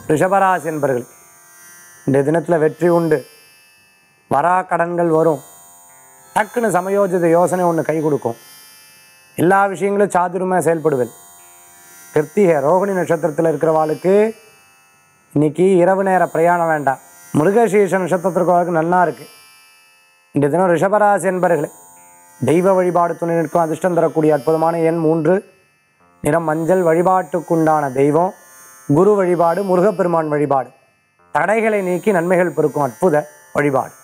ரிஷபராசி என்பர்கள் இந்த தினத்தில் வெற்றி உண்டு வரா கடன்கள் வரும் டக்குன்னு சமயோஜித யோசனை ஒன்று கை கொடுக்கும் எல்லா விஷயங்களும் சாதுரியமாக செயல்படுவேன் கிருத்திகை ரோகிணி நட்சத்திரத்தில் இருக்கிறவாளுக்கு இன்னைக்கு இரவு நேர பிரயாணம் வேண்டாம் மிருகசீர்ஷ நட்சத்திரத்தில் இருக்கிறவளுக்கு நல்லா இருக்குது இந்த தினம் ரிஷபராசி என்பர்களே தெய்வ வழிபாடு துணை நிற்கும் அதிர்ஷ்டம் தரக்கூடிய அற்புதமான எண் மூன்று நிறம் மஞ்சள் வழிபாட்டுக்குண்டான தெய்வம் குரு வழிபாடு முருகப்பெருமான் வழிபாடு தடைகளை நீக்கி நன்மைகள் பெருக்கும் அற்புத வழிபாடு